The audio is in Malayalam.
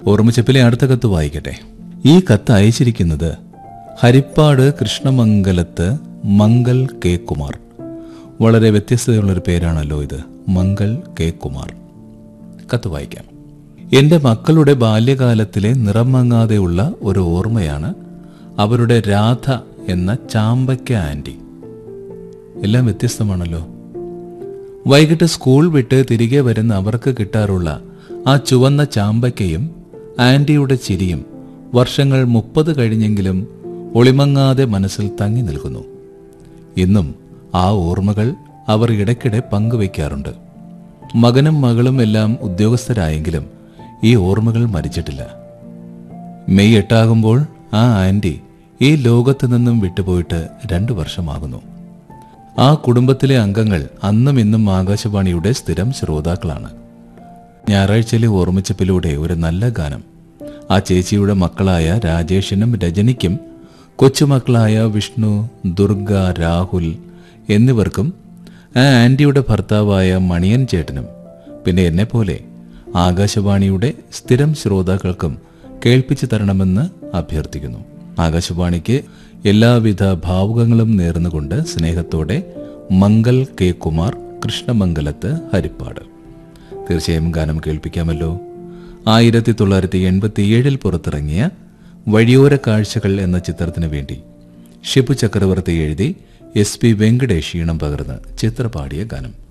ഓർമ്മച്ചപ്പിലെ അടുത്ത കത്ത് വായിക്കട്ടെ ഈ കത്ത് അയച്ചിരിക്കുന്നത് ഹരിപ്പാട് കൃഷ്ണമംഗലത്ത് മംഗൽ കെ കുമാർ വളരെ വ്യത്യസ്തതയുള്ളൊരു പേരാണല്ലോ ഇത് മംഗൽ കെ കുമാർ കത്ത് വായിക്കാം എൻ്റെ മക്കളുടെ ബാല്യകാലത്തിലെ നിറം മങ്ങാതെയുള്ള ഒരു ഓർമ്മയാണ് അവരുടെ രാധ എന്ന ചാമ്പയ്ക്ക ആൻറ്റി എല്ലാം വ്യത്യസ്തമാണല്ലോ വൈകിട്ട് സ്കൂൾ വിട്ട് തിരികെ വരുന്ന അവർക്ക് കിട്ടാറുള്ള ആ ചുവന്ന ചാമ്പയ്ക്കയും ആൻറ്റിയുടെ ചിരിയും വർഷങ്ങൾ മുപ്പത് കഴിഞ്ഞെങ്കിലും ഒളിമങ്ങാതെ മനസ്സിൽ തങ്ങി നിൽക്കുന്നു ഇന്നും ആ ഓർമ്മകൾ അവർ ഇടയ്ക്കിടെ പങ്കുവയ്ക്കാറുണ്ട് മകനും മകളും എല്ലാം ഉദ്യോഗസ്ഥരായെങ്കിലും ഈ ഓർമ്മകൾ മരിച്ചിട്ടില്ല മെയ് എട്ടാകുമ്പോൾ ആ ആൻറ്റി ഈ ലോകത്ത് നിന്നും വിട്ടുപോയിട്ട് രണ്ടു വർഷമാകുന്നു ആ കുടുംബത്തിലെ അംഗങ്ങൾ അന്നും ഇന്നും ആകാശവാണിയുടെ സ്ഥിരം ശ്രോതാക്കളാണ് ഞായറാഴ്ചയിലെ ഓർമ്മിച്ചപ്പിലൂടെ ഒരു നല്ല ഗാനം ആ ചേച്ചിയുടെ മക്കളായ രാജേഷിനും രജനിക്കും കൊച്ചുമക്കളായ വിഷ്ണു ദുർഗ രാഹുൽ എന്നിവർക്കും ആ ആൻറ്റിയുടെ ഭർത്താവായ മണിയൻ ചേട്ടനും പിന്നെ എന്നെപ്പോലെ ആകാശവാണിയുടെ സ്ഥിരം ശ്രോതാക്കൾക്കും കേൾപ്പിച്ചു തരണമെന്ന് അഭ്യർത്ഥിക്കുന്നു ആകാശവാണിക്ക് എല്ലാവിധ ഭാവുകങ്ങളും നേർന്നുകൊണ്ട് സ്നേഹത്തോടെ മംഗൽ കെ കുമാർ കൃഷ്ണമംഗലത്ത് ഹരിപ്പാട് തീർച്ചയായും ഗാനം കേൾപ്പിക്കാമല്ലോ ആയിരത്തി തൊള്ളായിരത്തി എൺപത്തിയേഴിൽ പുറത്തിറങ്ങിയ വഴിയോര കാഴ്ചകൾ എന്ന ചിത്രത്തിന് വേണ്ടി ഷിബു ചക്രവർത്തി എഴുതി എസ് പി വെങ്കടേഷ് ഈണം പകർന്ന് ചിത്രപാടിയ ഗാനം